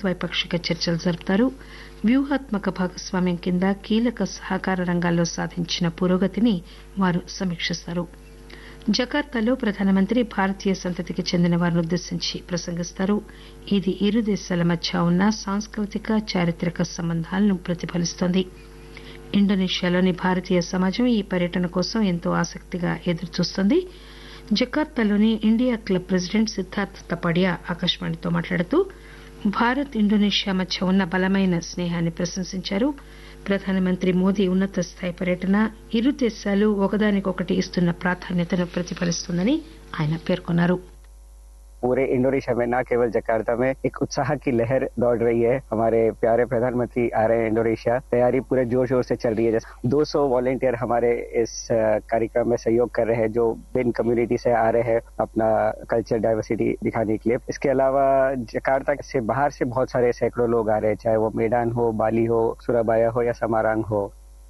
ద్వైపాక్షిక చర్చలు జరుపుతారు వ్యూహాత్మక భాగస్వామ్యం కింద కీలక సహకార రంగాల్లో సాధించిన పురోగతిని వారు సమీక్షిస్తారు జకార్తాలో ప్రధానమంత్రి భారతీయ సంతతికి చెందిన వారిని ఉద్దేశించి ప్రసంగిస్తారు ఇది ఇరు దేశాల మధ్య ఉన్న సాంస్కృతిక చారిత్రక సంబంధాలను ప్రతిఫలిస్తోంది ఇండోనేషియాలోని భారతీయ సమాజం ఈ పర్యటన కోసం ఎంతో ఆసక్తిగా ఎదురుచూస్తోంది జకార్తాలోని India club president Siddharth Tapadia ఆకాశవాణితో మాట్లాడుతూ భారత్ ఇండోనేషియా మధ్య ఉన్న బలమైన స్నేహాన్ని ప్రశంసించారు ప్రధానమంత్రి మోదీ ఉన్నత స్థాయి పర్యటన ఇరు దేశాలు ఒకదానికొకటి ఇస్తున్న ప్రాధాన్యతను ప్రతిఫలిస్తుందని ఆయన పేర్కొన్నారు पूरे इंडोनेशिया में न केवल जकार्ता में एक उत्साह की लहर दौड़ रही है हमारे प्यारे प्रधानमंत्री आ रहे हैं इंडोनेशिया तैयारी पूरे जोर शोर से चल रही है 200 वॉलेंटियर हमारे इस कार्यक्रम में सहयोग कर रहे हैं जो बिन कम्युनिटी से आ रहे हैं अपना कल्चर डाइवर्सिटी दिखाने के लिए इसके अलावा जकार्ता से बाहर से बहुत सारे सैकड़ों लोग आ रहे हैं चाहे वो मेडान हो बाली हो सुराबाया हो या समारांग हो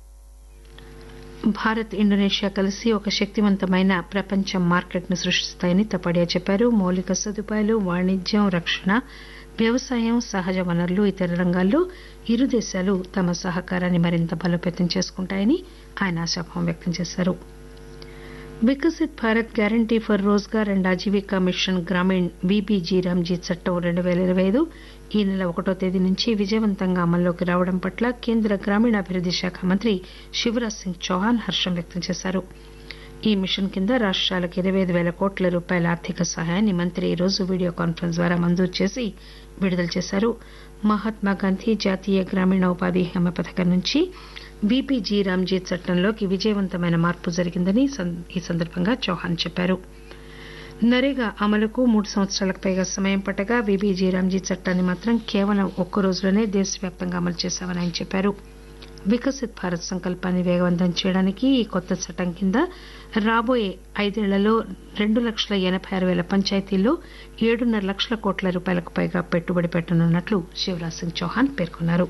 భారత్ ఇండోనేషియా కలిసి ఒక శక్తివంతమైన ప్రపంచ మార్కెట్ ను సృష్టిస్తాయని తపడియా చెప్పారు మౌలిక సదుపాయాలు వాణిజ్యం రక్షణ వ్యవసాయం సహజ వనరులు ఇతర రంగాల్లో ఇరు దేశాలు తమ సహకారాన్ని మరింత బలోపేతం చేసుకుంటాయని ఆయన ఆశాభావం వ్యక్తం చేశారు Viksit Bharat guarantee for Rozgar and Ajeevika mission Grameen VBG RAM G చట్టం రెండు పేల ఇరవై ఐదు ఈ నెల ఒకటో తేదీ నుంచి విజయవంతంగా అమల్లోకి రావడం పట్ల కేంద్ర గ్రామీణాభివృద్ది శాఖ మంత్రి శివరాజ్ సింగ్ చౌహాన్ హర్షం వ్యక్తం చేశారు ఈ మిషన్ కింద రాష్ట్రాలకు ఇరవై ఐదు పేల కోట్ల రూపాయల ఆర్థిక సహాయాన్ని మంత్రి ఈ రోజు వీడియో కాన్ఫరెన్స్ ద్వారా మంజూరు చేసి విడుదల చేశారు మహాత్మాగాంధీ జాతీయ గ్రామీణ ఉపాధి హామీ పథకం నుంచి బీపీజీ రామ్జీ చట్టంలోకి విజయవంతమైన మార్పు జరిగిందని ఈ సందర్భంగా చౌహాన్ చెప్పారు నరేగా అమలుకు మూడు సంవత్సరాలకు పైగా సమయం పట్టగా బీబీజీ రామ్జీ చట్టాన్ని మాత్రం కేవలం ఒక్క రోజులోనే దేశవ్యాప్తంగా అమలు చేశామని ఆయన చెప్పారు వికసిత్ భారత్ సంకల్పాన్ని వేగవంతం చేయడానికి ఈ కొత్త చట్టం కింద రాబోయే ఐదేళ్లలో రెండు లక్షల ఎనబై ఆరు పేల పంచాయతీల్లో ఏడున్నర లక్షల కోట్ల రూపాయలకు పైగా పెట్టుబడి పెట్టనున్నట్లు శివరాజ్ సింగ్ చౌహాన్ పేర్కొన్నారు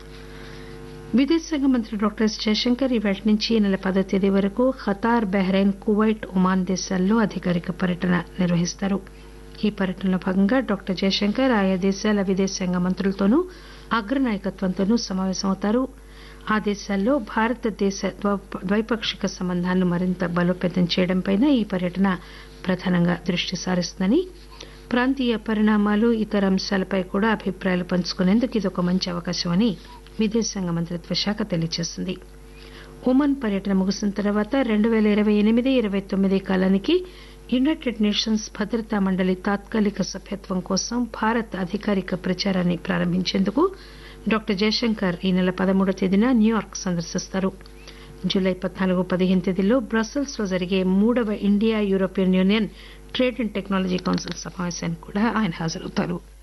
విదేశాంగ మంత్రి డాక్టర్ ఎస్ జయశంకర్ ఈవేళ నుంచి ఈ నెల పదో తేదీ వరకు ఖతార్ బహ్రెయిన్ కువైట్ ఒమాన్ దేశాల్లో అధికారిక పర్యటన నిర్వహిస్తారు ఈ పర్యటనలో భాగంగా డాక్టర్ జయశంకర్ ఆయా దేశాల విదేశాంగ మంత్రులతోనూ అగ్రనాయకత్వంతోనూ సమావేశమవుతారు ఆ దేశాల్లో భారతదేశ ద్వైపాక్షిక సంబంధాలను మరింత బలోపేతం చేయడంపై ఈ పర్యటన ప్రధానంగా దృష్టి సారిస్తుందని ప్రాంతీయ పరిణామాలు ఇతర అంశాలపై కూడా అభిప్రాయాలు పంచుకునేందుకు ఇదొక మంచి అవకాశమని విదేశాంగ మంత్రిత్వ శాఖ తెలియజేసింది ఒమన్ పర్యటన ముగిసిన తర్వాత రెండు పేల ఇరవై ఎనిమిది ఇరవై తొమ్మిది కాలానికి యునైటెడ్ నేషన్స్ భద్రతా మండలి తాత్కాలిక సభ్యత్వం కోసం భారత్ అధికారిక ప్రచారాన్ని ప్రారంభించేందుకు డాక్టర్ జయశంకర్ ఈ నెల పదమూడవ తేదీన న్యూయార్క్ సందర్శిస్తారు జూలై పద్నాలుగు పదిహేను తేదీల్లో బ్రసెల్స్ లో జరిగే మూడవ India European Union trade and technology council సమావేశానికి కూడా ఆయన హాజరవుతారు